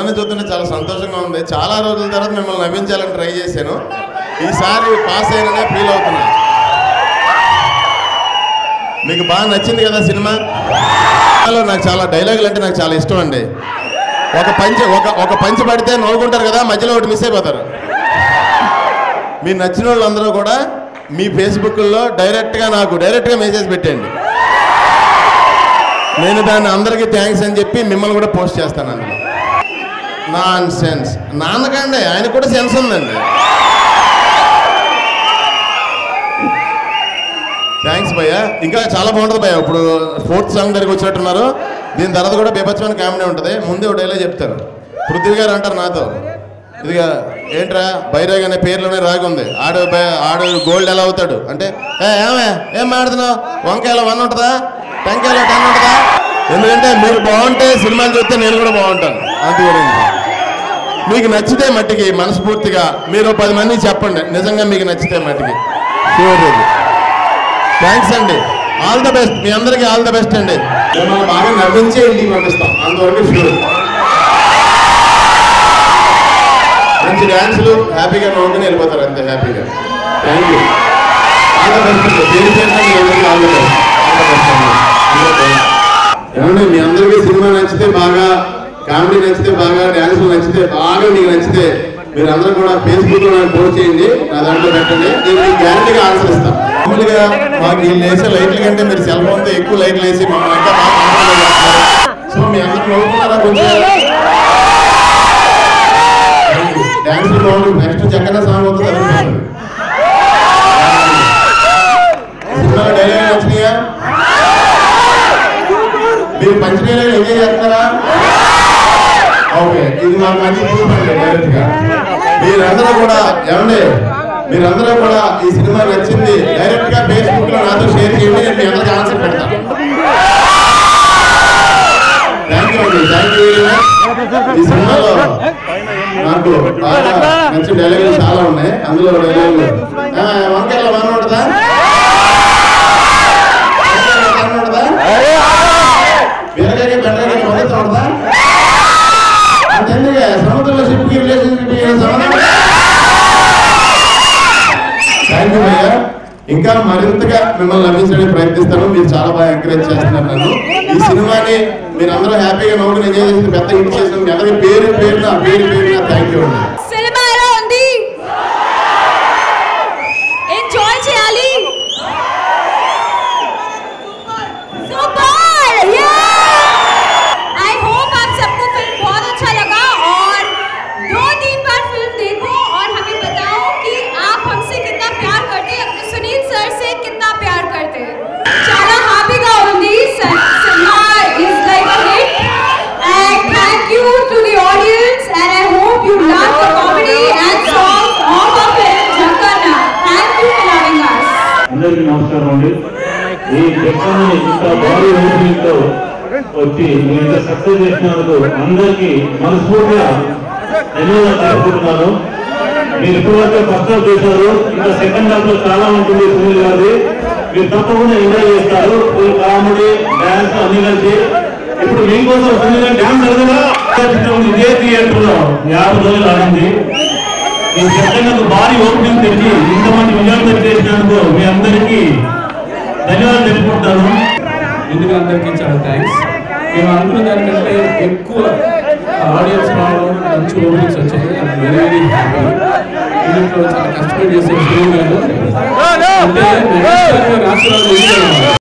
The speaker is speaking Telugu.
అందరినీ చూస్తుంటే చాలా సంతోషంగా ఉంది చాలా రోజుల తర్వాత మిమ్మల్ని నవ్వించాలని ట్రై చేశాను ఈసారి పాస్ అయిననే ఫీల్ అవుతున్నా మీకు బాగా నచ్చింది కదా సినిమా సినిమాలో నాకు చాలా డైలాగులు అంటే నాకు చాలా ఇష్టం అండి ఒక పంచ్ ఒక ఒక పంచ్ పడితే నవ్వుకుంటారు కదా మధ్యలో ఒకటి మిస్ అయిపోతారు మీరు నచ్చిన వాళ్ళందరూ కూడా మీ ఫేస్బుక్లో డైరెక్ట్గా నాకు డైరెక్ట్గా మెసేజ్ పెట్టండి నేను దాన్ని అందరికీ థ్యాంక్స్ అని చెప్పి మిమ్మల్ని కూడా పోస్ట్ చేస్తాను అందులో నాన్ సెన్స్ నాన్నకండి ఆయన కూడా సెన్స్ ఉందండి థ్యాంక్స్ భయ్య ఇంకా చాలా బాగుంటుంది భయ్య ఇప్పుడు ఫోర్త్ సాంగ్ దగ్గరికి వచ్చినట్టున్నారు దీని తర్వాత కూడా బీభత్సమైన కామెడీ ఉంటుంది ముందే ఒక డైలాగ్ చెప్తారు పృథ్వీ గారు అంటారు నాతో ఇదిగా ఏంట్రా బైరాగ్ అనే పేర్లోనే రాగి ఉంది ఆడు బై- ఆడు గోల్డ్ ఎలా అవుతాడు అంటే ఏ ఏమే ఏం మాడుతున్నావు వంకాయలో వన్ ఉంటుందా టెంకాయలో టెన్ ఉంటుందా ఎందుకంటే మీరు బాగుంటే సినిమాలు చూస్తే నేను కూడా బాగుంటాను అందు గురించి మీకు నచ్చితే మట్టికి మనస్ఫూర్తిగా మీరు పది మందికి చెప్పండి నిజంగా మీకు నచ్చితే మట్టికి షూర్ ఇది థ్యాంక్స్ అండి ఆల్ ద బెస్ట్ మీ అందరికీ ఆల్ ద బెస్ట్ అండి మిమ్మల్ని బాగా నవ్వించే ఇంటికి పంపిస్తాం అంతవరకు షూర్ మంచి డ్యాన్సులు హ్యాపీగా నవ్వుకుని వెళ్ళిపోతారు అంతే హ్యాపీగా thank you all the best అండి పేరు పేరున మీ అందరికీ all the best all the best అండి అందరూ thanks. ఏమండి మీ అందరికీ సినిమా నచ్చితే బాగా కామెడీ నచ్చితే బాగా డ్యాన్సులు నచ్చితే బాగా మీకు నచ్చితే మీరు అందరూ కూడా ఫేస్బుక్ లో నాకు పోస్ట్ చేయండి నా దాంట్లో పెట్టండి నేను మీకు గ్యారంటీగా ఆన్సర్ ఇస్తాను మామూలుగా మాకు వీళ్ళు వేసే లైట్ల కంటే మీరు సెల్ ఫోన్ తో ఎక్కువ లైట్లు వేసి మమ్మల్ని ఇంకా బాగా control చేస్తున్నారు. సో మీ అందరూ నవ్వుతున్నారా కొంచెం డ్యాన్స్ బాగుంటుంది నెక్స్ట్ చక్కన సాంగ్ అవుతుంది అది బాగుంటుంది. సినిమాలో డైలాగ్ నచ్చినాయా మీరు పంచ డైలాగ్ ఎంజాయ్ చేస్తున్నారా ఓకే ఇది మాకు మంచి ప్రూఫ్ అండి డైరెక్ట్ గా మీరందరూ కూడా ఏమండి మీరందరూ కూడా ఈ సినిమా నచ్చింది డైరెక్ట్ గా ఫేస్బుక్ లో నాతో షేర్ చేయండి నేను మీ అందరికి ఆన్సర్ పెడతాను థ్యాంక్ యూ అండి థ్యాంక్ యూ వెరీ మచ్ ఈ సినిమాలో నాకు బాగా నచ్చిన డైలాగులు చాలా ఉన్నాయి అందులో డైలాగులు ఆ, వంకాయల వన్ ఉంటుందా వంకాయల వన్ ఉంటుందా బీరకాయ బెండకాయ మొదట ఉంటుందా అంతెందుకే సముద్రంలో షిప్కి రిలేషన్షిప్ సంబంధం థ్యాంక్ యూ భయ్య ఇంకా మరింతగా మిమ్మల్ని లభించడానికి ప్రయత్నిస్తాను మీరు చాలా బాగా ఎంకరేజ్ చేస్తున్నారు నన్ను ఈ సినిమాని మీరు అందరూ హ్యాపీగా నవ్వుకుని ఎంజాయ్ చేసి పెద్ద హిట్ చేసిన మీ అందరికీ పేరు పేరున పేరు పేరున థ్యాంక్ యూ అండి సినిమా ఎలా ఉంది ఎంజాయ్ చేయాలి सुपर आई होप आप सबको फिल्म बहुत अच्छा लगा और दो तीन बार फिल्म देखो और हमें बताओ कि आप हमसे कितना प्यार करते हैं अपने सुनील सर से कितना प्यार करते हैं చాలా హ్యాపీగా ఉంది cinema is like a hit and thank you to the audience and I hope you love the comedy and songs of our film Jankarna. Thank you for loving us. అందరికీ నమస్కారం అండి ఈ చక్కని ఇంత భారీ ఓపెనింగ్తో వచ్చి మీరు ఇంత సక్సెస్ చేసినందుకు అందరికీ మనస్ఫూర్తిగా ధన్యవాదాలు తెలుపుకుంటున్నాను మీరు ఇప్పటివరకు ఫస్ట్ హాఫ్ చేశారు ఇంకా సెకండ్ హాఫ్ లో చాలా ఉంటుంది సునీల్ గారి మీరు తప్పకుండా ఎంజాయ్ చేస్తారు ఫుల్ కామెడీ డాన్స్ అన్ని కలిసి ఇప్పుడు మీకోసం సునీల్ గారి డాన్స్ అడగదా ఇదే థియేటర్ లో యాభై రోజులు ఆడింది ఈ చక్కగా భారీ ఓపెనింగ్ తెచ్చి ఇంతమంది విజయాలు చేసినందుకు మీ అందరికీ ధన్యవాదాలు తెలుపుకుంటాను ముందుగా అందరికీ చాలా థ్యాంక్స్ మేము అనుకున్న దానికంటే ఎక్కువ ఆడియన్స్ రావడం మంచి ఓపెనింగ్స్ వచ్చాయి వెరీ వెరీ హ్యాపీ దీంట్లో చాలా కష్టపడి చేసే హీరో గారు అంటే మెగాస్టార్ రాష్ట్రాలు